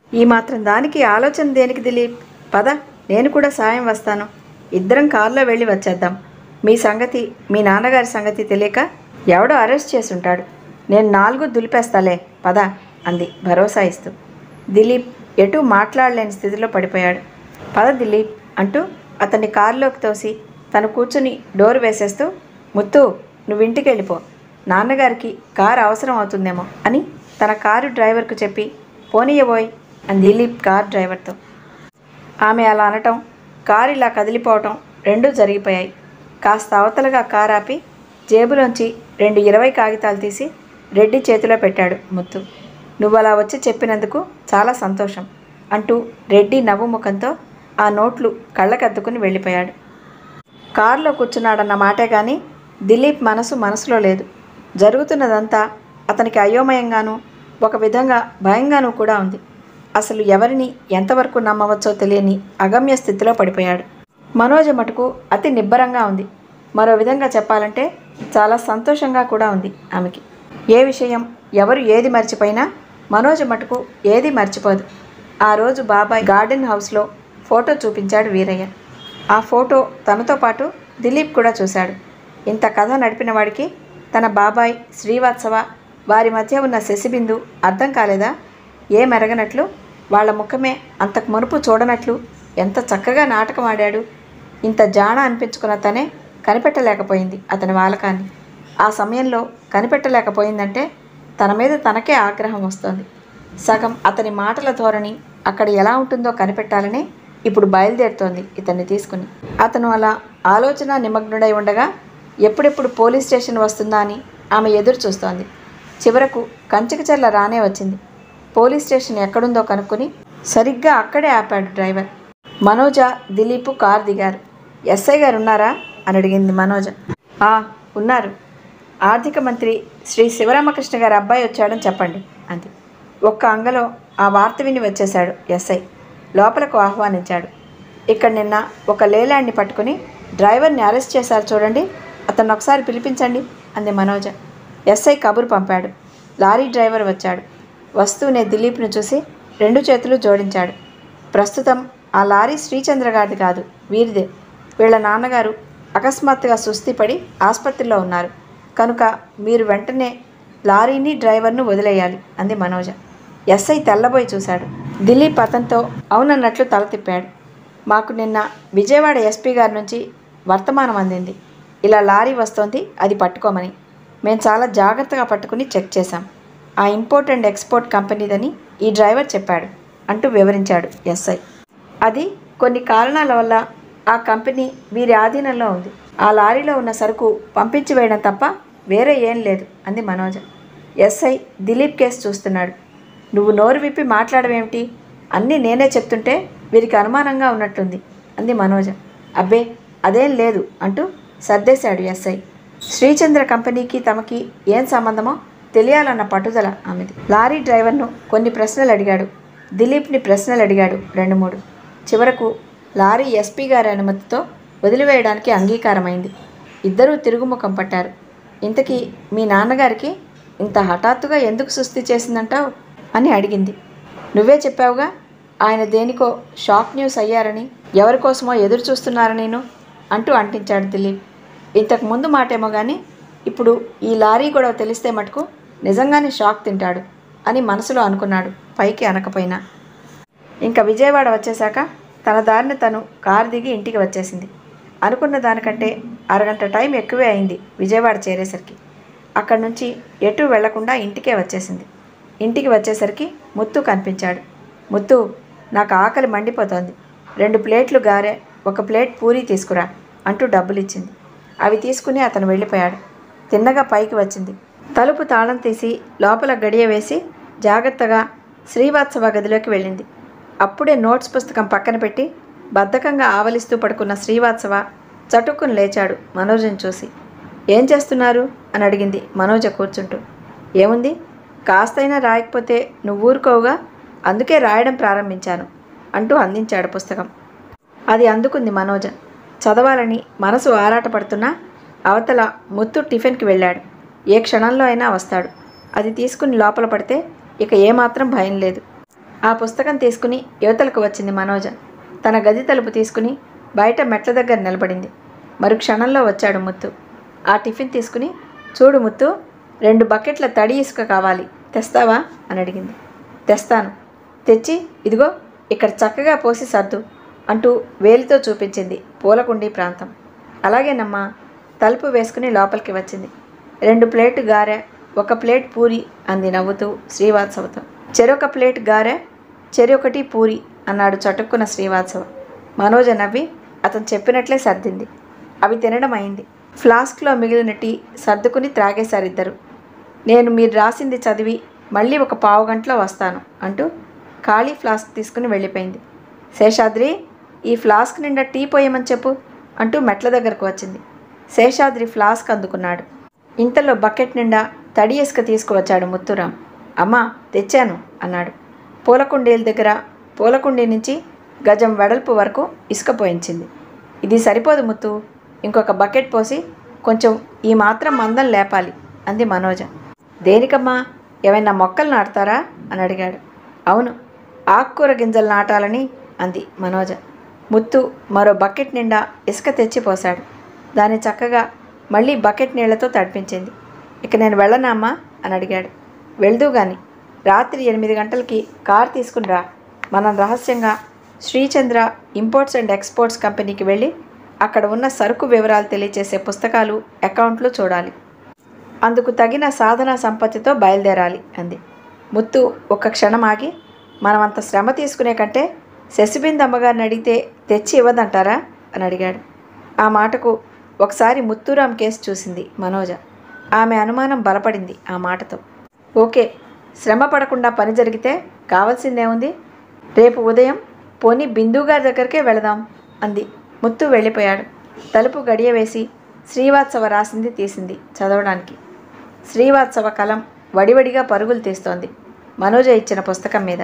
ఈ మాత్రం దానికి ఆలోచన దేనికి దిలీప్ పద నేను కూడా సాయం వస్తాను ఇద్దరం కారులో వెళ్ళి వచ్చేద్దాం మీ సంగతి మీ నాన్నగారి సంగతి తెలియక ఎవడో అరెస్ట్ చేసి ఉంటాడు నేను నాలుగు దులిపేస్తాలే పద అంది భరోసా ఇస్తూ దిలీప్ ఎటూ మాట్లాడలేని స్థితిలో పడిపోయాడు పద దిలీప్ అంటూ అతన్ని కారులోకి తోసి తను కూర్చుని డోర్ వేసేస్తూ ముత్తు నువ్వు ఇంటికి వెళ్ళిపో నాన్నగారికి కారు అవసరం అవుతుందేమో అని తన కారు డ్రైవర్కు చెప్పి పోనీయబోయ్ అని దిలీప్ కార్ డ్రైవర్తో ఆమె అలా అనటం కారు ఇలా కదిలిపోవటం రెండూ జరిగిపోయాయి కాస్త అవతలగా కారు ఆపి జేబులోంచి రెండు ఇరవై కాగితాలు తీసి రెడ్డి చేతిలో పెట్టాడు ముత్తు నువ్వు అలా వచ్చి చెప్పినందుకు చాలా సంతోషం అంటూ రెడ్డి నవ్వు ముఖంతో ఆ నోట్లు కళ్ళకద్దుకుని వెళ్ళిపోయాడు కారులో కూర్చున్నాడన్న మాటే కానీ దిలీప్ మనసు మనసులో లేదు జరుగుతున్నదంతా అతనికి అయోమయంగానూ ఒక విధంగా భయంగానూ కూడా ఉంది అసలు ఎవరిని ఎంతవరకు నమ్మవచ్చో తెలియని అగమ్య స్థితిలో పడిపోయాడు మనోజ మటుకు అతి నిబ్బరంగా ఉంది మరో విధంగా చెప్పాలంటే చాలా సంతోషంగా కూడా ఉంది ఆమెకి ఏ విషయం ఎవరు ఏది మర్చిపోయినా మనోజ మటుకు ఏది మర్చిపోదు ఆ రోజు బాబాయ్ గార్డెన్ హౌస్లో ఫోటో చూపించాడు వీరయ్య ఆ ఫోటో తనతో పాటు దిలీప్ కూడా చూశాడు ఇంత కథ నడిపిన వాడికి తన బాబాయ్ శ్రీవాత్సవ వారి మధ్య ఉన్న శశిబిందు అర్థం కాలేదా ఏ మెరగనట్లు వాళ్ళ ముఖమే అంతకు మునుపు చూడనట్లు ఎంత చక్కగా నాటకం ఆడాడు ఇంత జాణ అనిపించుకున్న తనే కనిపెట్టలేకపోయింది అతని వాలకాన్ని ఆ సమయంలో కనిపెట్టలేకపోయిందంటే తన మీద తనకే ఆగ్రహం వస్తోంది సగం అతని మాటల ధోరణి అక్కడ ఎలా ఉంటుందో కనిపెట్టాలని ఇప్పుడు బయలుదేరుతోంది ఇతన్ని తీసుకుని అతను అలా ఆలోచన నిమగ్నుడై ఉండగా ఎప్పుడెప్పుడు పోలీస్ స్టేషన్ వస్తుందా అని ఆమె ఎదురు చూస్తోంది చివరకు కంచికచర్ల రానే వచ్చింది పోలీస్ స్టేషన్ ఎక్కడుందో కనుక్కొని సరిగ్గా అక్కడే ఆపాడు డ్రైవర్ మనోజ దిలీప్ కార్ దిగారు ఎస్ఐ గారు ఉన్నారా అని అడిగింది మనోజ "ఆ, ఉన్నారు ఆర్థిక మంత్రి శ్రీ శివరామకృష్ణ గారి అబ్బాయి వచ్చాడని చెప్పండి అంది ఒక్క అంగలో ఆ వార్త విని వచ్చేశాడు ఎస్ఐ లోపలకు ఆహ్వానించాడు ఇక్కడ నిన్న ఒక లేలాండ్ని పట్టుకుని డ్రైవర్ని అరెస్ట్ చేశారు చూడండి అతన్ని ఒకసారి పిలిపించండి అంది మనోజ ఎస్ఐ కబురు పంపాడు లారీ డ్రైవర్ వచ్చాడు వస్తూనే దిలీప్ను చూసి రెండు చేతులు జోడించాడు ప్రస్తుతం ఆ లారీ శ్రీచంద్ర గారిది కాదు వీరిదే వీళ్ళ నాన్నగారు అకస్మాత్తుగా సుస్థిపడి ఆసుపత్రిలో ఉన్నారు కనుక మీరు వెంటనే లారీని డ్రైవర్ను వదిలేయాలి అంది మనోజ ఎస్ఐ తెల్లబోయి చూశాడు దిలీప్ అతనితో అవునన్నట్లు తల తిప్పాడు మాకు నిన్న విజయవాడ ఎస్పీ గారి నుంచి వర్తమానం అందింది ఇలా లారీ వస్తోంది అది పట్టుకోమని మేము చాలా జాగ్రత్తగా పట్టుకుని చెక్ చేశాం ఆ ఇంపోర్ట్ అండ్ ఎక్స్పోర్ట్ కంపెనీదని ఈ డ్రైవర్ చెప్పాడు అంటూ వివరించాడు ఎస్ఐ అది కొన్ని కారణాల వల్ల ఆ కంపెనీ వీరి ఆధీనంలో ఉంది ఆ లారీలో ఉన్న సరుకు పంపించి వేయడం తప్ప వేరే ఏం లేదు అంది మనోజ ఎస్ఐ దిలీప్ కేసు చూస్తున్నాడు నువ్వు నోరు విప్పి మాట్లాడవేమిటి అన్నీ నేనే చెప్తుంటే వీరికి అనుమానంగా ఉన్నట్టుంది అంది మనోజ అబ్బే అదేం లేదు అంటూ సర్దేశాడు ఎస్ఐ శ్రీచంద్ర కంపెనీకి తమకి ఏం సంబంధమో తెలియాలన్న పట్టుదల ఆమెది లారీ డ్రైవర్ను కొన్ని ప్రశ్నలు అడిగాడు దిలీప్ని ప్రశ్నలు అడిగాడు రెండు మూడు చివరకు లారీ ఎస్పీ గారి అనుమతితో వదిలివేయడానికి అంగీకారమైంది ఇద్దరూ తిరుగుముఖం పట్టారు ఇంతకీ మీ నాన్నగారికి ఇంత హఠాత్తుగా ఎందుకు సుస్థి చేసిందంటావు అని అడిగింది నువ్వే చెప్పావుగా ఆయన దేనికో షాక్ న్యూస్ అయ్యారని ఎవరి కోసమో ఎదురు చూస్తున్నారని నేను అంటూ అంటించాడు దిలీప్ ఇంతకు ముందు మాటేమో కానీ ఇప్పుడు ఈ లారీ గొడవ తెలిస్తే మటుకు నిజంగానే షాక్ తింటాడు అని మనసులో అనుకున్నాడు పైకి అనకపోయినా ఇంకా విజయవాడ వచ్చేశాక తన దారిని తను కారు దిగి ఇంటికి వచ్చేసింది అనుకున్న దానికంటే అరగంట టైం ఎక్కువే అయింది విజయవాడ చేరేసరికి అక్కడి నుంచి ఎటు వెళ్లకుండా ఇంటికే వచ్చేసింది ఇంటికి వచ్చేసరికి ముత్తు కనిపించాడు ముత్తు నాకు ఆకలి మండిపోతోంది రెండు ప్లేట్లు గారె ఒక ప్లేట్ పూరీ తీసుకురా అంటూ డబ్బులు ఇచ్చింది అవి తీసుకుని అతను వెళ్ళిపోయాడు తిన్నగా పైకి వచ్చింది తలుపు తాళం తీసి లోపల గడియ వేసి జాగ్రత్తగా శ్రీవాత్సవ గదిలోకి వెళ్ళింది అప్పుడే నోట్స్ పుస్తకం పక్కన పెట్టి బద్ధకంగా ఆవలిస్తూ పడుకున్న శ్రీవాత్సవ చటుక్కుని లేచాడు మనోజను చూసి ఏం చేస్తున్నారు అని అడిగింది మనోజ కూర్చుంటూ ఏముంది కాస్తైనా రాయకపోతే నువ్వు ఊరుకోవుగా అందుకే రాయడం ప్రారంభించాను అంటూ అందించాడు పుస్తకం అది అందుకుంది మనోజ చదవాలని మనసు ఆరాటపడుతున్నా అవతల ముత్తు టిఫిన్కి వెళ్ళాడు ఏ క్షణంలో అయినా వస్తాడు అది తీసుకుని లోపల పడితే ఇక ఏమాత్రం భయం లేదు ఆ పుస్తకం తీసుకుని యువతలకు వచ్చింది మనోజ తన గది తలుపు తీసుకుని బయట మెట్ల దగ్గర నిలబడింది మరు క్షణంలో వచ్చాడు ముత్తు ఆ టిఫిన్ తీసుకుని చూడు ముత్తు రెండు బకెట్ల తడి ఇసుక కావాలి తెస్తావా అని అడిగింది తెస్తాను తెచ్చి ఇదిగో ఇక్కడ చక్కగా పోసి సర్దు అంటూ వేలితో చూపించింది పూలకుండి ప్రాంతం అలాగేనమ్మా తలుపు వేసుకుని లోపలికి వచ్చింది రెండు ప్లేట్ గారె ఒక ప్లేట్ పూరి అంది నవ్వుతూ శ్రీవాత్సవతో చెరొక ప్లేట్ గారె చెరొకటి పూరి అన్నాడు చటుక్కున శ్రీవాత్సవ మనోజ నవ్వి అతను చెప్పినట్లే సర్దింది అవి తినడం అయింది ఫ్లాస్క్లో మిగిలిన టీ సర్దుకుని త్రాగేశారు ఇద్దరు నేను మీరు రాసింది చదివి మళ్ళీ ఒక పావు గంటలో వస్తాను అంటూ ఖాళీ ఫ్లాస్క్ తీసుకుని వెళ్ళిపోయింది శేషాద్రి ఈ ఫ్లాస్క్ నిండా టీ పోయమని చెప్పు అంటూ మెట్ల దగ్గరకు వచ్చింది శేషాద్రి ఫ్లాస్క్ అందుకున్నాడు ఇంతలో బకెట్ నిండా తడి ఇసుక తీసుకువచ్చాడు ముత్తురాం అమ్మా తెచ్చాను అన్నాడు పూలకుండీల దగ్గర పూలకుండీ నుంచి గజం వెడల్పు వరకు ఇసుక పోయించింది ఇది సరిపోదు ముత్తు ఇంకొక బకెట్ పోసి కొంచెం ఈ మాత్రం మందం లేపాలి అంది మనోజ దేనికమ్మా ఏమైనా మొక్కలు నాటుతారా అని అడిగాడు అవును ఆకుకూర గింజలు నాటాలని అంది మనోజ ముత్తు మరో బకెట్ నిండా ఇసుక తెచ్చి పోశాడు దాన్ని చక్కగా మళ్ళీ బకెట్ నీళ్లతో తడిపించింది ఇక నేను వెళ్ళనా అమ్మా అని అడిగాడు వెళ్దూ గాని రాత్రి ఎనిమిది గంటలకి కార్ తీసుకుని రా మనం రహస్యంగా శ్రీచంద్ర ఇంపోర్ట్స్ అండ్ ఎక్స్పోర్ట్స్ కంపెనీకి వెళ్ళి అక్కడ ఉన్న సరుకు వివరాలు తెలియచేసే పుస్తకాలు అకౌంట్లు చూడాలి అందుకు తగిన సాధన సంపత్తితో బయలుదేరాలి అంది ముత్తు ఒక్క క్షణం ఆగి మనం అంత శ్రమ తీసుకునే కంటే శశిబింద్ అమ్మగారిని అడిగితే తెచ్చి ఇవ్వదంటారా అని అడిగాడు ఆ మాటకు ఒకసారి ముత్తురాం కేసు చూసింది మనోజ ఆమె అనుమానం బలపడింది ఆ మాటతో ఓకే శ్రమ పడకుండా పని జరిగితే కావాల్సిందేముంది రేపు ఉదయం పోనీ బిందు గారి దగ్గరికే వెళదాం అంది ముత్తు వెళ్ళిపోయాడు తలుపు గడియ వేసి శ్రీవాత్సవ రాసింది తీసింది చదవడానికి శ్రీవాత్సవ కలం వడివడిగా పరుగులు తీస్తోంది మనోజ ఇచ్చిన పుస్తకం మీద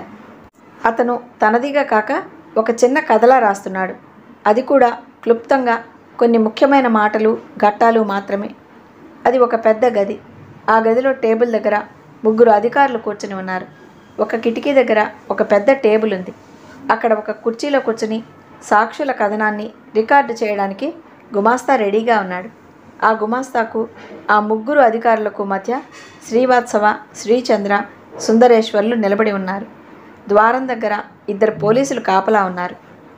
అతను తనదిగా కాక ఒక చిన్న కథలా రాస్తున్నాడు అది కూడా క్లుప్తంగా కొన్ని ముఖ్యమైన మాటలు ఘట్టాలు మాత్రమే అది ఒక పెద్ద గది ఆ గదిలో టేబుల్ దగ్గర ముగ్గురు అధికారులు కూర్చుని ఉన్నారు ఒక కిటికీ దగ్గర ఒక పెద్ద టేబుల్ ఉంది అక్కడ ఒక కుర్చీలో కూర్చుని సాక్షుల కథనాన్ని రికార్డు చేయడానికి గుమాస్తా రెడీగా ఉన్నాడు ఆ గుమాస్తాకు ఆ ముగ్గురు అధికారులకు మధ్య శ్రీవాత్సవ శ్రీచంద్ర సుందరేశ్వర్లు నిలబడి ఉన్నారు ద్వారం దగ్గర ఇద్దరు పోలీసులు కాపలా ఉన్నారు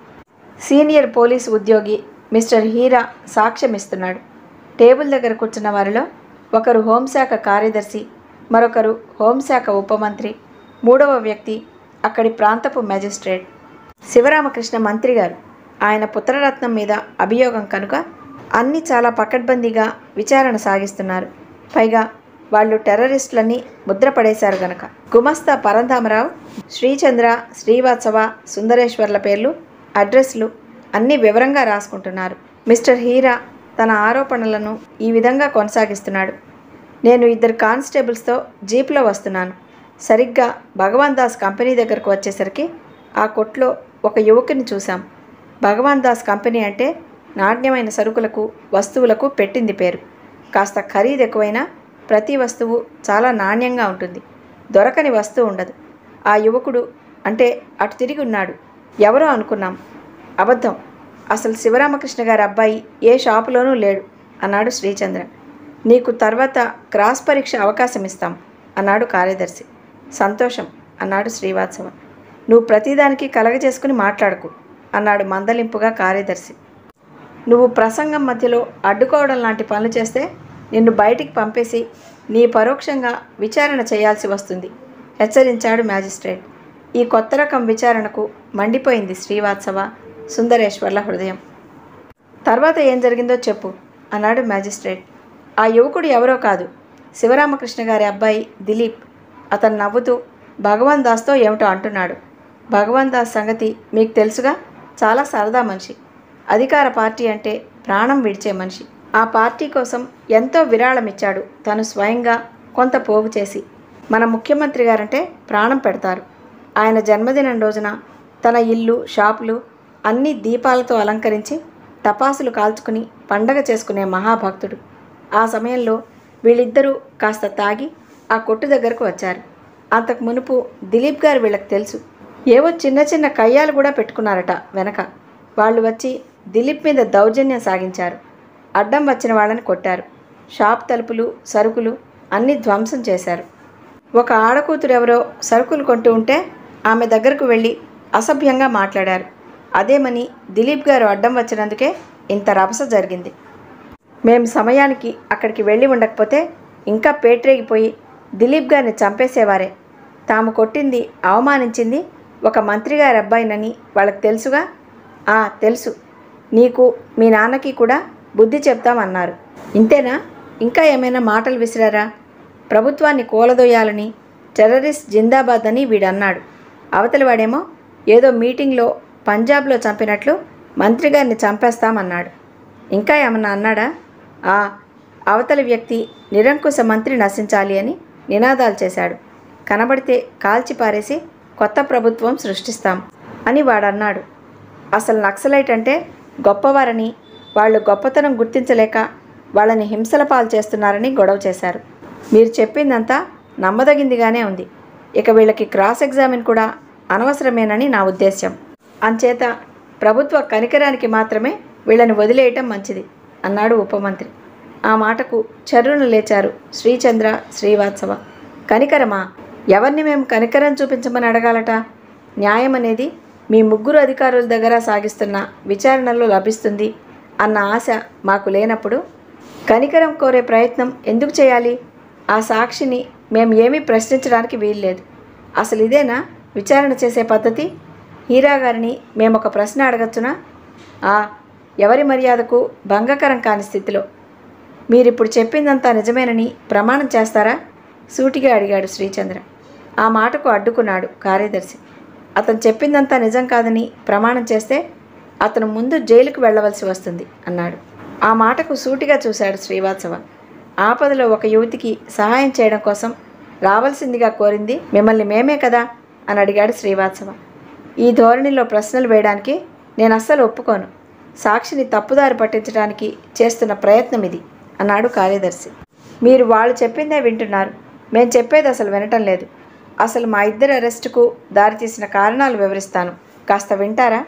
సీనియర్ పోలీసు ఉద్యోగి మిస్టర్ హీరా సాక్ష్యం ఇస్తున్నాడు టేబుల్ దగ్గర కూర్చున్న వారిలో ఒకరు హోంశాఖ కార్యదర్శి మరొకరు హోంశాఖ ఉపమంత్రి మూడవ వ్యక్తి అక్కడి ప్రాంతపు మెజిస్ట్రేట్ శివరామకృష్ణ మంత్రి గారు ఆయన పుత్రరత్నం మీద అభియోగం కనుక అన్నీ చాలా పకడ్బందీగా విచారణ సాగిస్తున్నారు పైగా వాళ్ళు టెర్రరిస్టులని ముద్రపడేశారు గనక గుమస్తా పరంధామరావు శ్రీచంద్ర శ్రీవాత్సవ సుందరేశ్వర్ల పేర్లు అడ్రస్లు అన్నీ వివరంగా రాసుకుంటున్నారు మిస్టర్ హీరా తన ఆరోపణలను ఈ విధంగా కొనసాగిస్తున్నాడు నేను ఇద్దరు కానిస్టేబుల్స్తో జీప్లో వస్తున్నాను సరిగ్గా భగవాన్ దాస్ కంపెనీ దగ్గరకు వచ్చేసరికి ఆ కొట్లో ఒక యువకుని చూశాం భగవాన్ దాస్ కంపెనీ అంటే నాణ్యమైన సరుకులకు వస్తువులకు పెట్టింది పేరు కాస్త ఖరీదు ఎక్కువైనా ప్రతి వస్తువు చాలా నాణ్యంగా ఉంటుంది దొరకని వస్తువు ఉండదు ఆ యువకుడు అంటే అటు తిరిగి ఉన్నాడు ఎవరో అనుకున్నాం అబద్ధం అసలు శివరామకృష్ణ గారి అబ్బాయి ఏ షాపులోనూ లేడు అన్నాడు శ్రీచంద్ర నీకు తర్వాత క్రాస్ పరీక్ష అవకాశం ఇస్తాం అన్నాడు కార్యదర్శి సంతోషం అన్నాడు శ్రీవాత్సవ నువ్వు ప్రతిదానికి కలగజేసుకుని మాట్లాడకు అన్నాడు మందలింపుగా కార్యదర్శి నువ్వు ప్రసంగం మధ్యలో అడ్డుకోవడం లాంటి పనులు చేస్తే నిన్ను బయటికి పంపేసి నీ పరోక్షంగా విచారణ చేయాల్సి వస్తుంది హెచ్చరించాడు మ్యాజిస్ట్రేట్ ఈ కొత్త రకం విచారణకు మండిపోయింది శ్రీవాత్సవ సుందరేశ్వర్ల హృదయం తర్వాత ఏం జరిగిందో చెప్పు అన్నాడు మ్యాజిస్ట్రేట్ ఆ యువకుడు ఎవరో కాదు శివరామకృష్ణ గారి అబ్బాయి దిలీప్ అతను నవ్వుతూ భగవాన్ దాస్తో ఏమిటో అంటున్నాడు భగవాన్ దాస్ సంగతి మీకు తెలుసుగా చాలా సరదా మనిషి అధికార పార్టీ అంటే ప్రాణం విడిచే మనిషి ఆ పార్టీ కోసం ఎంతో విరాళం ఇచ్చాడు తను స్వయంగా కొంత పోగు చేసి మన ముఖ్యమంత్రి గారంటే ప్రాణం పెడతారు ఆయన జన్మదినం రోజున తన ఇల్లు షాపులు అన్ని దీపాలతో అలంకరించి టపాసులు కాల్చుకుని పండగ చేసుకునే మహాభక్తుడు ఆ సమయంలో వీళ్ళిద్దరూ కాస్త తాగి ఆ కొట్టు దగ్గరకు వచ్చారు అంతకు మునుపు దిలీప్ గారు వీళ్ళకి తెలుసు ఏవో చిన్న చిన్న కయ్యాలు కూడా పెట్టుకున్నారట వెనక వాళ్ళు వచ్చి దిలీప్ మీద దౌర్జన్యం సాగించారు అడ్డం వచ్చిన వాళ్ళని కొట్టారు షాప్ తలుపులు సరుకులు అన్నీ ధ్వంసం చేశారు ఒక ఆడకూతురు ఎవరో సరుకులు కొంటూ ఉంటే ఆమె దగ్గరకు వెళ్ళి అసభ్యంగా మాట్లాడారు అదేమని దిలీప్ గారు అడ్డం వచ్చినందుకే ఇంత రభస జరిగింది మేము సమయానికి అక్కడికి వెళ్ళి ఉండకపోతే ఇంకా పేట్రేగిపోయి దిలీప్ గారిని చంపేసేవారే తాము కొట్టింది అవమానించింది ఒక మంత్రి గారి అబ్బాయినని వాళ్ళకి తెలుసుగా ఆ తెలుసు నీకు మీ నాన్నకి కూడా బుద్ధి చెప్తామన్నారు ఇంతేనా ఇంకా ఏమైనా మాటలు విసిరారా ప్రభుత్వాన్ని కూలదొయ్యాలని టెర్రరిస్ట్ జిందాబాద్ అని వీడన్నాడు అవతలి వాడేమో ఏదో మీటింగ్లో పంజాబ్లో చంపినట్లు మంత్రి గారిని చంపేస్తామన్నాడు ఇంకా ఏమన్నా అన్నాడా ఆ అవతలి వ్యక్తి నిరంకుశ మంత్రి నశించాలి అని నినాదాలు చేశాడు కనబడితే కాల్చి పారేసి కొత్త ప్రభుత్వం సృష్టిస్తాం అని వాడన్నాడు అసలు నక్సలైట్ అంటే గొప్పవారని వాళ్ళు గొప్పతనం గుర్తించలేక వాళ్ళని హింసల పాలు చేస్తున్నారని గొడవ చేశారు మీరు చెప్పిందంతా నమ్మదగిందిగానే ఉంది ఇక వీళ్ళకి క్రాస్ ఎగ్జామిన్ కూడా అనవసరమేనని నా ఉద్దేశ్యం అంచేత ప్రభుత్వ కనికరానికి మాత్రమే వీళ్ళని వదిలేయటం మంచిది అన్నాడు ఉపమంత్రి ఆ మాటకు చర్రున లేచారు శ్రీచంద్ర శ్రీవాత్సవ కనికరమా ఎవరిని మేము కనికరం చూపించమని అడగాలట న్యాయం అనేది మీ ముగ్గురు అధికారుల దగ్గర సాగిస్తున్న విచారణలో లభిస్తుంది అన్న ఆశ మాకు లేనప్పుడు కనికరం కోరే ప్రయత్నం ఎందుకు చేయాలి ఆ సాక్షిని మేము ఏమీ ప్రశ్నించడానికి వీల్లేదు అసలు ఇదేనా విచారణ చేసే పద్ధతి హీరా గారిని మేము ఒక ప్రశ్న అడగచ్చునా ఆ ఎవరి మర్యాదకు భంగకరం కాని స్థితిలో మీరిప్పుడు చెప్పిందంతా నిజమేనని ప్రమాణం చేస్తారా సూటిగా అడిగాడు శ్రీచంద్ర ఆ మాటకు అడ్డుకున్నాడు కార్యదర్శి అతను చెప్పిందంతా నిజం కాదని ప్రమాణం చేస్తే అతను ముందు జైలుకు వెళ్ళవలసి వస్తుంది అన్నాడు ఆ మాటకు సూటిగా చూశాడు శ్రీవాత్సవ ఆపదలో ఒక యువతికి సహాయం చేయడం కోసం రావాల్సిందిగా కోరింది మిమ్మల్ని మేమే కదా అని అడిగాడు శ్రీవాత్సవ ఈ ధోరణిలో ప్రశ్నలు వేయడానికి నేను అస్సలు ఒప్పుకోను సాక్షిని తప్పుదారి పట్టించడానికి చేస్తున్న ప్రయత్నం ఇది అన్నాడు కార్యదర్శి మీరు వాళ్ళు చెప్పిందే వింటున్నారు మేము చెప్పేది అసలు వినటం లేదు అసలు మా ఇద్దరి అరెస్టుకు దారితీసిన కారణాలు వివరిస్తాను కాస్త వింటారా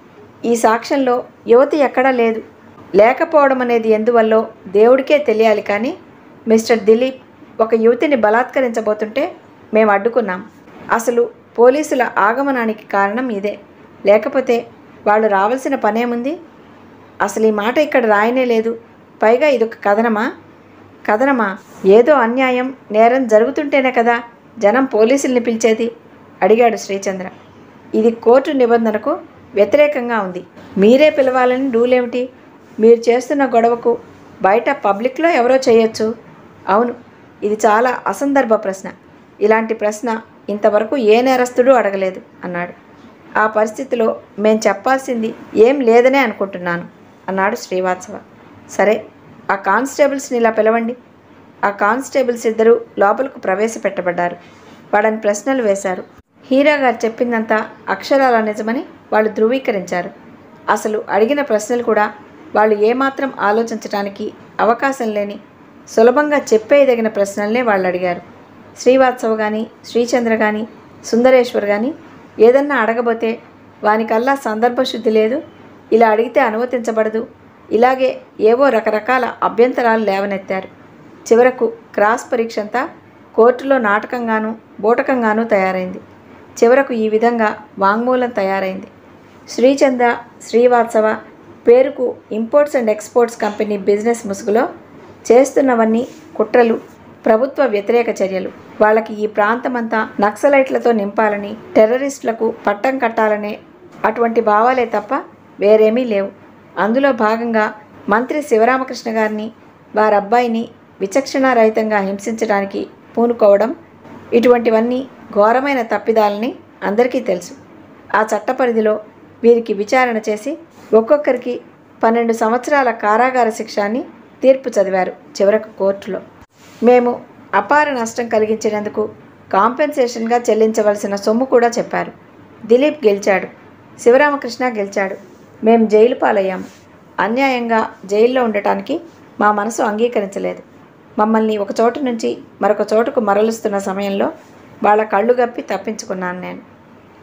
ఈ సాక్ష్యంలో యువతి ఎక్కడా లేదు లేకపోవడం అనేది ఎందువల్లో దేవుడికే తెలియాలి కానీ మిస్టర్ దిలీప్ ఒక యువతిని బలాత్కరించబోతుంటే మేము అడ్డుకున్నాం అసలు పోలీసుల ఆగమనానికి కారణం ఇదే లేకపోతే వాళ్ళు రావాల్సిన పనేముంది అసలు ఈ మాట ఇక్కడ రాయనే లేదు పైగా ఇదొక కథనమా కథనమా ఏదో అన్యాయం నేరం జరుగుతుంటేనే కదా జనం పోలీసుల్ని పిలిచేది అడిగాడు శ్రీచంద్ర ఇది కోర్టు నిబంధనకు వ్యతిరేకంగా ఉంది మీరే పిలవాలని రూల్ ఏమిటి మీరు చేస్తున్న గొడవకు బయట పబ్లిక్లో ఎవరో చేయొచ్చు అవును ఇది చాలా అసందర్భ ప్రశ్న ఇలాంటి ప్రశ్న ఇంతవరకు ఏ నేరస్తుడు అడగలేదు అన్నాడు ఆ పరిస్థితిలో మేం చెప్పాల్సింది ఏం లేదనే అనుకుంటున్నాను అన్నాడు శ్రీవాత్సవ సరే ఆ కానిస్టేబుల్స్ని ఇలా పిలవండి ఆ కానిస్టేబుల్స్ ఇద్దరూ లోపలకు ప్రవేశపెట్టబడ్డారు వాళ్ళని ప్రశ్నలు వేశారు హీరా గారు చెప్పిందంతా అక్షరాల నిజమని వాళ్ళు ధృవీకరించారు అసలు అడిగిన ప్రశ్నలు కూడా వాళ్ళు ఏమాత్రం ఆలోచించడానికి అవకాశం లేని సులభంగా చెప్పేయదగిన ప్రశ్నలనే వాళ్ళు అడిగారు శ్రీవాత్సవ కానీ శ్రీచంద్ర కానీ సుందరేశ్వర్ కానీ ఏదన్నా అడగబోతే వానికల్లా సందర్భశుద్ధి లేదు ఇలా అడిగితే అనుమతించబడదు ఇలాగే ఏవో రకరకాల అభ్యంతరాలు లేవనెత్తారు చివరకు క్రాస్ పరీక్ష అంతా కోర్టులో నాటకంగాను బూటకంగాను తయారైంది చివరకు ఈ విధంగా వాంగ్మూలం తయారైంది శ్రీచంద్ర శ్రీవాత్సవ పేరుకు imports and exports company business ముసుగులో చేస్తున్నవన్నీ కుట్రలు ప్రభుత్వ వ్యతిరేక చర్యలు వాళ్ళకి ఈ ప్రాంతమంతా నక్సలైట్లతో నింపాలని టెర్రరిస్టులకు పట్టం కట్టాలనే అటువంటి భావాలే తప్ప వేరేమీ లేవు అందులో భాగంగా మంత్రి శివరామకృష్ణ గారిని వారి అబ్బాయిని విచక్షణారహితంగా హింసించడానికి పూనుకోవడం ఇటువంటివన్నీ ఘోరమైన తప్పిదాలని అందరికీ తెలుసు ఆ చట్ట పరిధిలో వీరికి విచారణ చేసి ఒక్కొక్కరికి పన్నెండు సంవత్సరాల కారాగార శిక్షాన్ని తీర్పు చదివారు చివరకు కోర్టులో మేము అపార నష్టం కలిగించినందుకు కాంపెన్సేషన్గా చెల్లించవలసిన సొమ్ము కూడా చెప్పారు దిలీప్ గెలిచాడు శివరామకృష్ణ గెలిచాడు మేము జైలు పాలయ్యాము అన్యాయంగా జైల్లో ఉండటానికి మా మనసు అంగీకరించలేదు మమ్మల్ని ఒక చోటు నుంచి మరొక చోటుకు మరలుస్తున్న సమయంలో వాళ్ళ కళ్ళు గప్పి తప్పించుకున్నాను నేను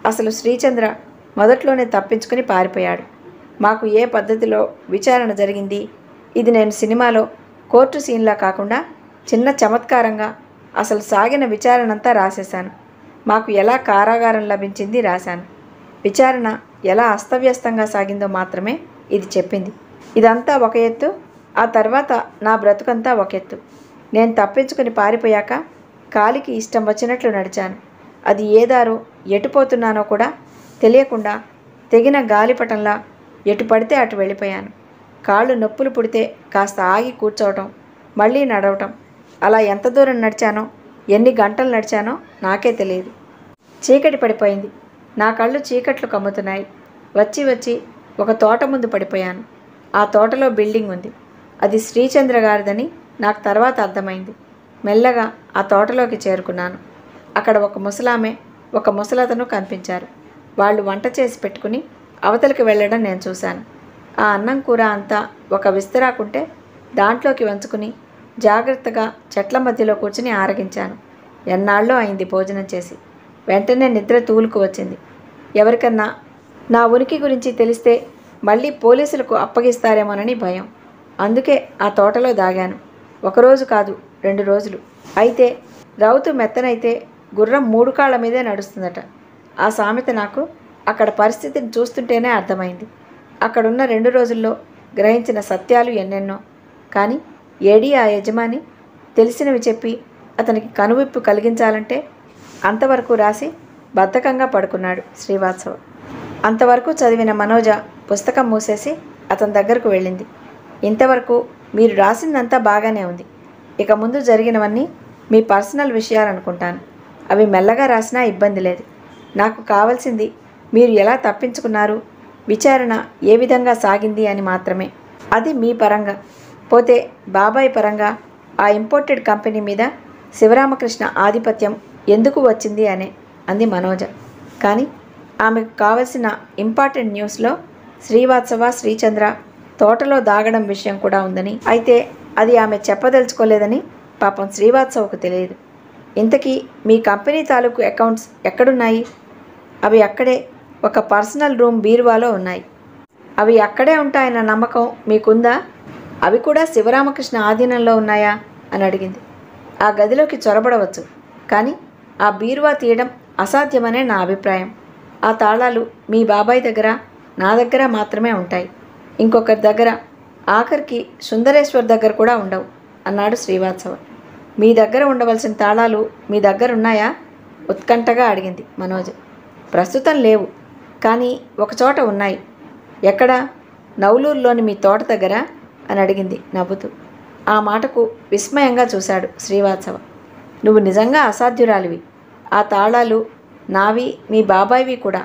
అసలు శ్రీచంద్ర మొదట్లోనే తప్పించుకుని పారిపోయాడు మాకు ఏ పద్ధతిలో విచారణ జరిగింది ఇది నేను సినిమాలో కోర్టు సీన్లా కాకుండా చిన్న చమత్కారంగా అసలు సాగిన విచారణ అంతా రాసేశాను మాకు ఎలా కారాగారం లభించింది రాశాను విచారణ ఎలా అస్తవ్యస్తంగా సాగిందో మాత్రమే ఇది చెప్పింది ఇదంతా ఒక ఎత్తు ఆ తర్వాత నా బ్రతుకంతా ఒక ఎత్తు నేను తప్పించుకుని పారిపోయాక కాలికి ఇష్టం వచ్చినట్లు నడిచాను అది ఏ దారో ఎటుపోతున్నానో కూడా తెలియకుండా తెగిన గాలిపటంలా ఎటు పడితే అటు వెళ్ళిపోయాను కాళ్ళు నొప్పులు పుడితే కాస్త ఆగి కూర్చోవటం మళ్ళీ నడవటం అలా ఎంత దూరం నడిచానో ఎన్ని గంటలు నడిచానో నాకే తెలియదు చీకటి పడిపోయింది నా కళ్ళు చీకట్లు కమ్ముతున్నాయి వచ్చి వచ్చి ఒక తోట ముందు పడిపోయాను ఆ తోటలో బిల్డింగ్ ఉంది అది శ్రీచంద్ర గారిదని నాకు తర్వాత అర్థమైంది మెల్లగా ఆ తోటలోకి చేరుకున్నాను అక్కడ ఒక ముసలామె ఒక ముసలతను కనిపించారు వాళ్ళు వంట చేసి పెట్టుకుని అవతలికి వెళ్ళడం నేను చూశాను ఆ అన్నం కూర అంతా ఒక విస్తరాకుంటే దాంట్లోకి వంచుకుని జాగ్రత్తగా చెట్ల మధ్యలో కూర్చుని ఆరగించాను ఎన్నాళ్ళో అయింది భోజనం చేసి వెంటనే నిద్ర తూలుకు వచ్చింది ఎవరికన్నా నా ఉనికి గురించి తెలిస్తే మళ్ళీ పోలీసులకు అప్పగిస్తారేమోనని భయం అందుకే ఆ తోటలో దాగాను ఒకరోజు కాదు రెండు రోజులు అయితే రౌతు మెత్తనైతే గుర్రం మూడు కాళ్ళ మీదే నడుస్తుందట ఆ సామెత నాకు అక్కడ పరిస్థితిని చూస్తుంటేనే అర్థమైంది అక్కడున్న రెండు రోజుల్లో గ్రహించిన సత్యాలు ఎన్నెన్నో కానీ ఏడి ఆ యజమాని తెలిసినవి చెప్పి అతనికి కనువిప్పు కలిగించాలంటే అంతవరకు రాసి బద్ధకంగా పడుకున్నాడు శ్రీవాత్సవ్ అంతవరకు చదివిన మనోజ పుస్తకం మూసేసి అతని దగ్గరకు వెళ్ళింది ఇంతవరకు మీరు రాసిందంతా బాగానే ఉంది ఇక ముందు జరిగినవన్నీ మీ పర్సనల్ విషయాలు అనుకుంటాను అవి మెల్లగా రాసినా ఇబ్బంది లేదు నాకు కావాల్సింది మీరు ఎలా తప్పించుకున్నారు విచారణ ఏ విధంగా సాగింది అని మాత్రమే అది మీ పరంగా పోతే బాబాయ్ పరంగా ఆ ఇంపోర్టెడ్ కంపెనీ మీద శివరామకృష్ణ ఆధిపత్యం ఎందుకు వచ్చింది అనే అంది మనోజ కానీ ఆమెకు కావలసిన ఇంపార్టెంట్ న్యూస్లో శ్రీవాత్సవ శ్రీచంద్ర తోటలో దాగడం విషయం కూడా ఉందని అయితే అది ఆమె చెప్పదలుచుకోలేదని పాపం శ్రీవాత్సవకు తెలియదు ఇంతకీ మీ కంపెనీ తాలూకు అకౌంట్స్ ఎక్కడున్నాయి అవి అక్కడే ఒక పర్సనల్ రూమ్ బీరువాలో ఉన్నాయి అవి అక్కడే ఉంటాయన్న నమ్మకం మీకుందా అవి కూడా శివరామకృష్ణ ఆధీనంలో ఉన్నాయా అని అడిగింది ఆ గదిలోకి చొరబడవచ్చు కానీ ఆ బీరువా తీయడం అసాధ్యమనే నా అభిప్రాయం ఆ తాళాలు మీ బాబాయ్ దగ్గర నా దగ్గర మాత్రమే ఉంటాయి ఇంకొకరి దగ్గర ఆఖరికి సుందరేశ్వర్ దగ్గర కూడా ఉండవు అన్నాడు శ్రీవాత్సవ మీ దగ్గర ఉండవలసిన తాళాలు మీ దగ్గర ఉన్నాయా ఉత్కంఠగా అడిగింది మనోజ్ ప్రస్తుతం లేవు కానీ ఒకచోట ఉన్నాయి ఎక్కడ నవలూరులోని మీ తోట దగ్గర అని అడిగింది నవ్వుతూ ఆ మాటకు విస్మయంగా చూశాడు శ్రీవాత్సవ నువ్వు నిజంగా అసాధ్యురాలివి ఆ తాళాలు నావి మీ బాబాయివి కూడా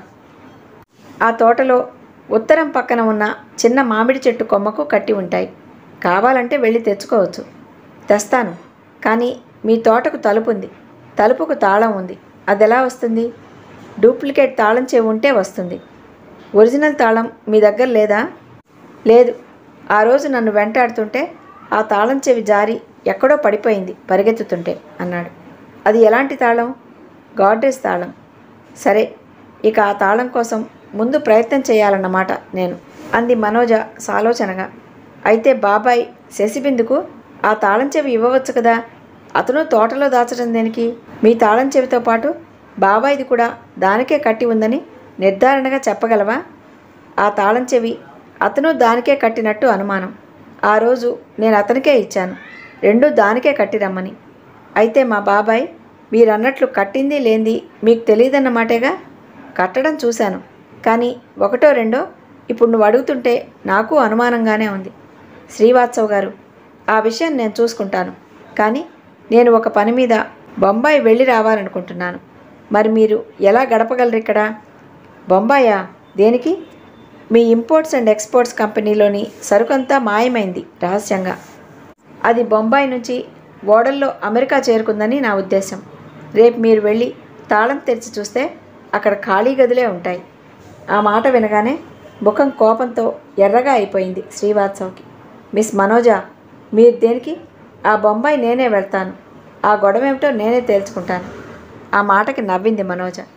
ఆ తోటలో ఉత్తరం పక్కన ఉన్న చిన్న మామిడి చెట్టు కొమ్మకు కట్టి ఉంటాయి కావాలంటే వెళ్ళి తెచ్చుకోవచ్చు తెస్తాను కానీ మీ తోటకు తలుపు ఉంది తలుపుకు తాళం ఉంది అది ఎలా వస్తుంది డూప్లికేట్ తాళం చెవి ఉంటే వస్తుంది ఒరిజినల్ తాళం మీ దగ్గర లేదా లేదు ఆ రోజు నన్ను వెంటాడుతుంటే ఆ తాళం చెవి జారి ఎక్కడో పడిపోయింది పరిగెత్తుతుంటే అన్నాడు అది ఎలాంటి తాళం గాడ్రేజ్ తాళం సరే ఇక ఆ తాళం కోసం ముందు ప్రయత్నం చేయాలన్నమాట నేను అంది మనోజ సాలోచనగా అయితే బాబాయ్ శశిబిందుకు ఆ తాళం చెవి ఇవ్వవచ్చు కదా అతను తోటలో దాచడం దేనికి మీ తాళం చెవితో పాటు బాబాయిది కూడా దానికే కట్టి ఉందని నిర్ధారణగా చెప్పగలవా ఆ తాళం చెవి అతను దానికే కట్టినట్టు అనుమానం ఆ రోజు నేను అతనికే ఇచ్చాను రెండూ దానికే కట్టి రమ్మని అయితే మా బాబాయ్ మీరన్నట్లు కట్టింది లేంది మీకు తెలియదన్నమాటేగా కట్టడం చూశాను కానీ ఒకటో రెండో ఇప్పుడు నువ్వు అడుగుతుంటే నాకు అనుమానంగానే ఉంది శ్రీవాత్సవ్ గారు ఆ విషయం నేను చూసుకుంటాను కానీ నేను ఒక పని మీద బొంబాయి వెళ్ళి రావాలనుకుంటున్నాను మరి మీరు ఎలా గడపగలరు ఇక్కడ బొంబాయా దేనికి మీ ఇంపోర్ట్స్ అండ్ ఎక్స్పోర్ట్స్ కంపెనీలోని సరుకంతా మాయమైంది రహస్యంగా అది బొంబాయి నుంచి ఓడల్లో అమెరికా చేరుకుందని నా ఉద్దేశం రేపు మీరు వెళ్ళి తాళం తెరిచి చూస్తే అక్కడ ఖాళీ గదులే ఉంటాయి ఆ మాట వినగానే ముఖం కోపంతో ఎర్రగా అయిపోయింది శ్రీవాత్సవ్కి మిస్ మనోజా మీరు దేనికి ఆ బొంబాయి నేనే వెళ్తాను ఆ గొడవ ఏమిటో నేనే తేల్చుకుంటాను ఆ మాటకి నవ్వింది మనోజ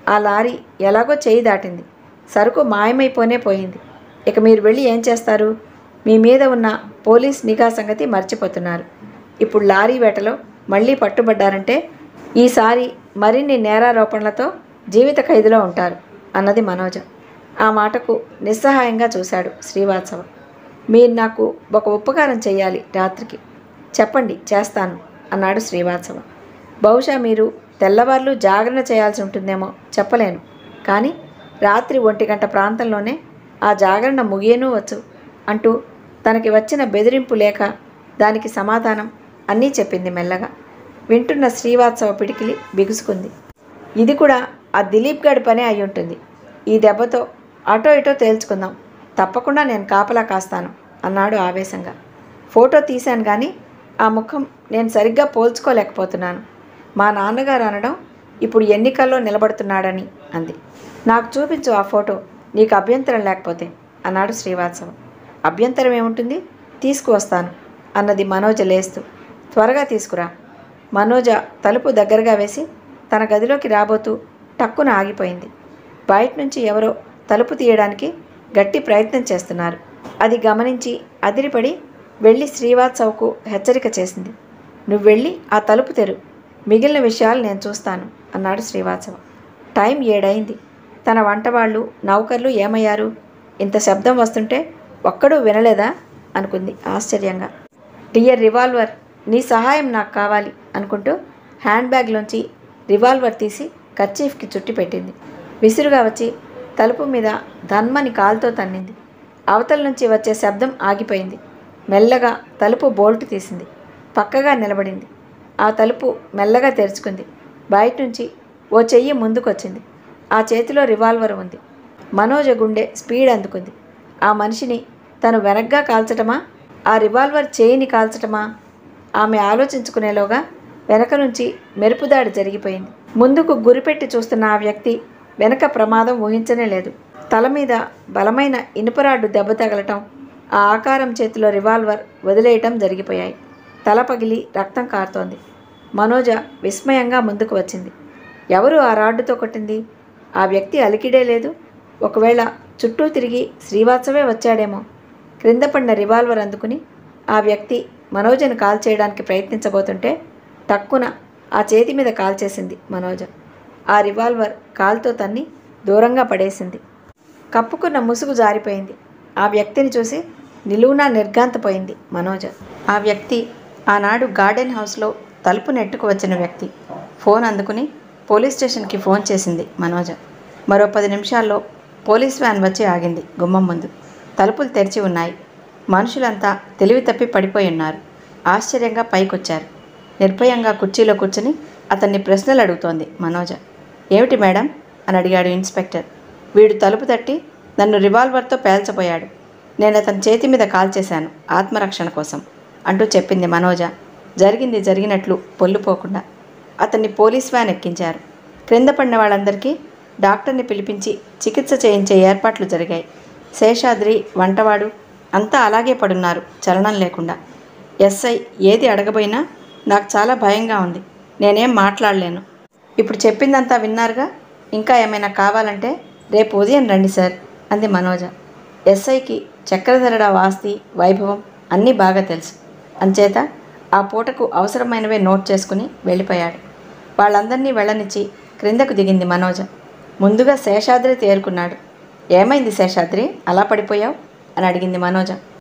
ఆ లారీ ఎలాగో చేయి దాటింది సరుకు మాయమైపోనే పోయింది ఇక మీరు వెళ్ళి ఏం చేస్తారు మీ మీద ఉన్న పోలీస్ నిఘా సంగతి మర్చిపోతున్నారు ఇప్పుడు లారీ వేటలో మళ్ళీ పట్టుబడ్డారంటే ఈసారి మరిన్ని నేరారోపణలతో జీవిత ఖైదులో ఉంటారు అన్నది మనోజ ఆ మాటకు నిస్సహాయంగా చూశాడు శ్రీవాత్సవ మీరు నాకు ఒక ఉపకారం చేయాలి రాత్రికి చెప్పండి చేస్తాను అన్నాడు శ్రీవాత్సవ బహుశా మీరు తెల్లవార్లు జాగరణ చేయాల్సి ఉంటుందేమో చెప్పలేను కానీ రాత్రి ఒంటి గంట ప్రాంతంలోనే ఆ జాగరణ ముగియనూ వచ్చు అంటూ తనకి వచ్చిన బెదిరింపు లేక దానికి సమాధానం అన్నీ చెప్పింది మెల్లగా వింటున్న శ్రీవాత్సవ పిడికిలి బిగుసుకుంది ఇది కూడా ఆ దిలీప్ గడి పనే అయి ఉంటుంది ఈ దెబ్బతో అటో ఇటో తేల్చుకుందాం తప్పకుండా నేను కాపలా కాస్తాను అన్నాడు ఆవేశంగా ఫోటో తీశాను కానీ ఆ ముఖం నేను సరిగ్గా పోల్చుకోలేకపోతున్నాను మా నాన్నగారు అనడం ఇప్పుడు ఎన్నికల్లో నిలబడుతున్నాడని అంది నాకు చూపించు ఆ ఫోటో నీకు అభ్యంతరం లేకపోతే అన్నాడు శ్రీవాత్సవం అభ్యంతరం ఏముంటుంది తీసుకువస్తాను అన్నది మనోజ లేస్తూ త్వరగా తీసుకురా మనోజ తలుపు దగ్గరగా వేసి తన గదిలోకి రాబోతూ టక్కున ఆగిపోయింది బయట నుంచి ఎవరో తలుపు తీయడానికి గట్టి ప్రయత్నం చేస్తున్నారు అది గమనించి అదిరిపడి వెళ్ళి శ్రీవాత్సవ్కు హెచ్చరిక చేసింది నువ్వు వెళ్ళి ఆ తలుపు తెరు మిగిలిన విషయాలు నేను చూస్తాను అన్నాడు శ్రీవాత్సవ టైం ఏడైంది తన వంటవాళ్ళు నౌకర్లు ఏమయ్యారు ఇంత శబ్దం వస్తుంటే ఒక్కడూ వినలేదా అనుకుంది ఆశ్చర్యంగా డియర్ రివాల్వర్ నీ సహాయం నాకు కావాలి అనుకుంటూ హ్యాండ్ బ్యాగ్లోంచి రివాల్వర్ తీసి కర్చీఫ్కి చుట్టి పెట్టింది విసురుగా వచ్చి తలుపు మీద ధన్మని కాలుతో తన్నింది అవతల నుంచి వచ్చే శబ్దం ఆగిపోయింది మెల్లగా తలుపు బోల్ట్ తీసింది పక్కగా నిలబడింది ఆ తలుపు మెల్లగా తెరుచుకుంది బయట నుంచి ఓ చెయ్యి ముందుకొచ్చింది ఆ చేతిలో రివాల్వర్ ఉంది మనోజ గుండె స్పీడ్ అందుకుంది ఆ మనిషిని తను వెనగ్గా కాల్చటమా ఆ రివాల్వర్ చేయిని కాల్చటమా ఆమె ఆలోచించుకునేలోగా వెనక నుంచి మెరుపుదాడి జరిగిపోయింది ముందుకు గురిపెట్టి చూస్తున్న ఆ వ్యక్తి వెనక ప్రమాదం ఊహించనే లేదు తల మీద బలమైన ఇనుపరాడ్డు దెబ్బ తగలటం ఆ ఆకారం చేతిలో రివాల్వర్ వదిలేయటం జరిగిపోయాయి తల పగిలి రక్తం కారుతోంది మనోజ విస్మయంగా ముందుకు వచ్చింది ఎవరు ఆ రాడ్డుతో కొట్టింది ఆ వ్యక్తి అలికిడే లేదు ఒకవేళ చుట్టూ తిరిగి శ్రీవాత్సవే వచ్చాడేమో క్రింద పడిన రివాల్వర్ అందుకుని ఆ వ్యక్తి మనోజను కాల్ చేయడానికి ప్రయత్నించబోతుంటే టక్కున ఆ చేతి మీద కాల్చేసింది మనోజ ఆ రివాల్వర్ కాల్తో తన్ని దూరంగా పడేసింది కప్పుకున్న ముసుగు జారిపోయింది ఆ వ్యక్తిని చూసి నిలువునా నిర్గాంతపోయింది మనోజ ఆ వ్యక్తి ఆనాడు గార్డెన్ హౌస్లో తలుపు నెట్టుకు వచ్చిన వ్యక్తి ఫోన్ అందుకుని పోలీస్ స్టేషన్కి ఫోన్ చేసింది మనోజ మరో పది నిమిషాల్లో పోలీస్ వ్యాన్ వచ్చి ఆగింది గుమ్మం ముందు తలుపులు తెరిచి ఉన్నాయి మనుషులంతా తెలివి తప్పి పడిపోయి ఉన్నారు ఆశ్చర్యంగా పైకొచ్చారు నిర్భయంగా కుర్చీలో కూర్చుని అతన్ని ప్రశ్నలు అడుగుతోంది మనోజ ఏమిటి మేడం అని అడిగాడు ఇన్స్పెక్టర్ వీడు తలుపు తట్టి నన్ను రివాల్వర్తో పేల్చబోయాడు నేను అతని చేతి మీద కాల్ చేశాను ఆత్మరక్షణ కోసం అంటూ చెప్పింది మనోజ జరిగింది జరిగినట్లు పొల్లుపోకుండా అతన్ని పోలీస్ వ్యాన్ ఎక్కించారు క్రింద పడిన వాళ్ళందరికీ డాక్టర్ని పిలిపించి చికిత్స చేయించే ఏర్పాట్లు జరిగాయి శేషాద్రి వంటవాడు అంతా అలాగే పడున్నారు చలనం లేకుండా ఎస్ఐ ఏది అడగబోయినా నాకు చాలా భయంగా ఉంది నేనేం మాట్లాడలేను ఇప్పుడు చెప్పిందంతా విన్నారుగా ఇంకా ఏమైనా కావాలంటే రేపు ఉదయం రండి సార్ అంది మనోజ ఎస్ఐకి చక్రధరడ ఆస్తి వైభవం అన్నీ బాగా తెలుసు అంచేత ఆ పూటకు అవసరమైనవే నోట్ చేసుకుని వెళ్ళిపోయాడు వాళ్ళందరినీ వెళ్ళనిచ్చి క్రిందకు దిగింది మనోజ ముందుగా శేషాద్రి తేరుకున్నాడు ఏమైంది శేషాద్రి అలా పడిపోయావు అని అడిగింది మనోజ